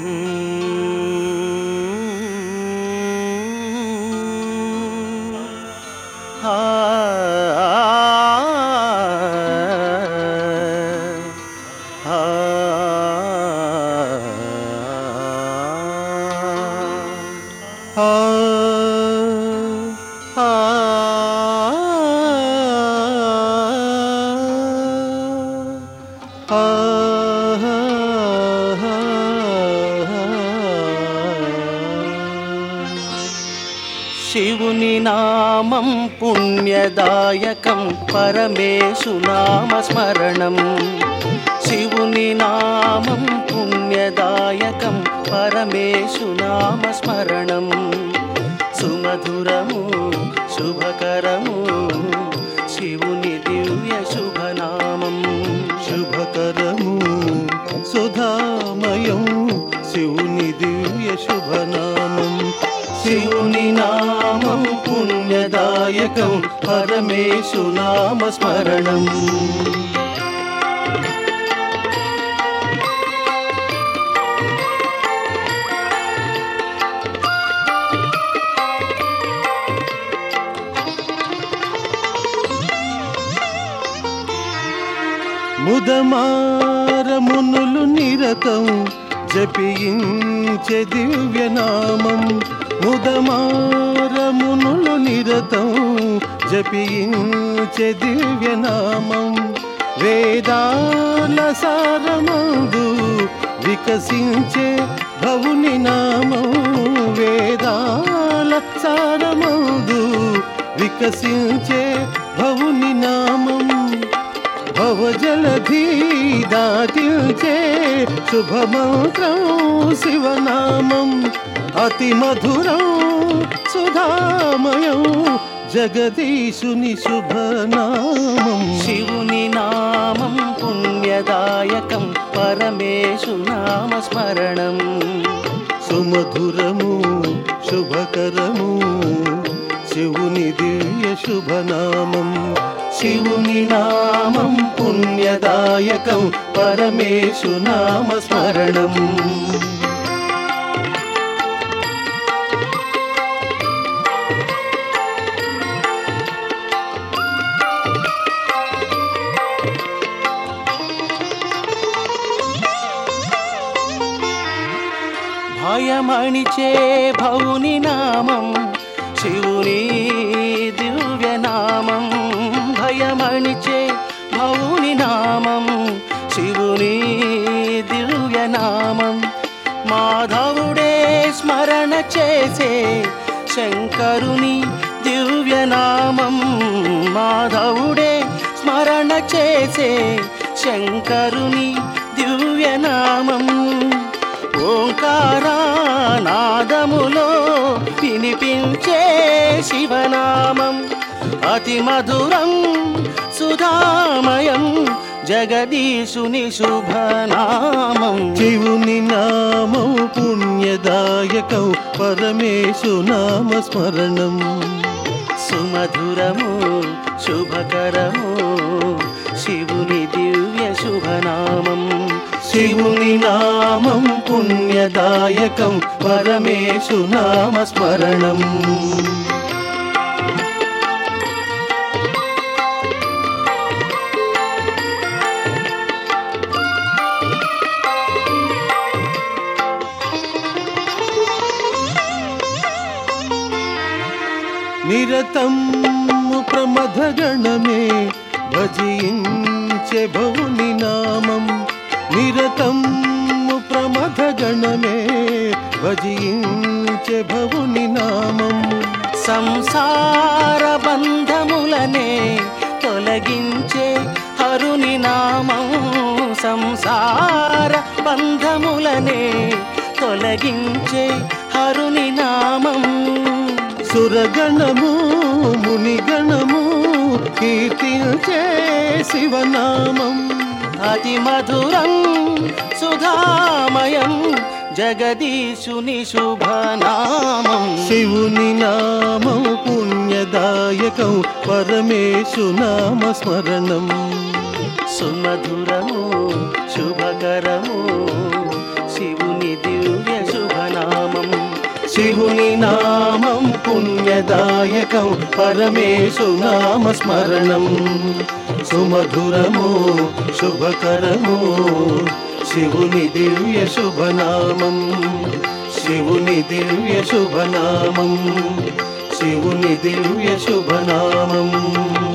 శివుని నామం పుణ్యదాయకం పరమేశు నామ స్మరణం శివుని నామం పుణ్యదాయకం పరమేశు నామ స్మరణం సుమధురము శుభకరము శివుని దివ్య శుభనామం శుభకరము సుధామయం శివుని దివ్య శుభనామం శివుని నామం పుణ్యదాయకం పరమేశు నామ స్మరణం ముదమారమునులు నిరతం జపించే దివ్యనామం ముదమారమునులు నిరతం జపించే దివ్యనామం వేదాల సారమందు వికసించే భవుని నామం వేదాల సారమందు వికసించే భవుని నామం భవజలధి దాటిల్చే శుభమంత్రం శివనామం అతి మధురం సుధామయం జగదీశుని శుభనామం శివుని నామం పుణ్యదాయకం పరమేశు నామ స్మరణం సుమధురము శుభకరము శివుని దివ్య శుభనామం శివుని నామం పుణ్యదాయకం పరమేశు నామ స్మరణం భయమణిచే భౌని నామం శివుని దివ్య నామం భయమణిచే భౌని నామం శివుని దివ్య నామం మాధవుడే స్మరణ చేసే శంకరుని దివ్య నామం మాధవుడే స్మరణ చేసే శంకరుని దివ్య నామం ఓంకారానాదములో వినిపించే శివనామం అతి మధురం సుధామయం జగదీశుని శుభనామం శివుని నామం పుణ్యదాయకం పరమేశు నామ స్మరణం సుమధురము శుభకరము శివుని దివ్య శుభనామం శివుని నామం పుణ్యదాయకం పరమేశు నామ స్మరణం నిరతం ప్రమథగణమే భజించే భవుని నామం నిరతం ప్రమథగణమే భజించే భవుని నామం సంసార బంధములనే తొలగించే హరుని నామం సంసార బంధములనే తొలగించే హరుని నామం సురగణము మునిగణము కీర్తించే శివనామం అతి మధురం సుధామయం జగదీశుని శుభనామం శివుని నామం పుణ్యదాయకం పరమేశు నామ స్మరణం సుమధురము శుభకరము శివుని దివ్య శివుని నామం పుణ్యదాయకం పరమేశు నామ స్మరణం సుమధురము శుభకరము శివుని దివ్య శుభనామం శివుని దివ్య శుభనామం శివుని దివ్య శుభనామం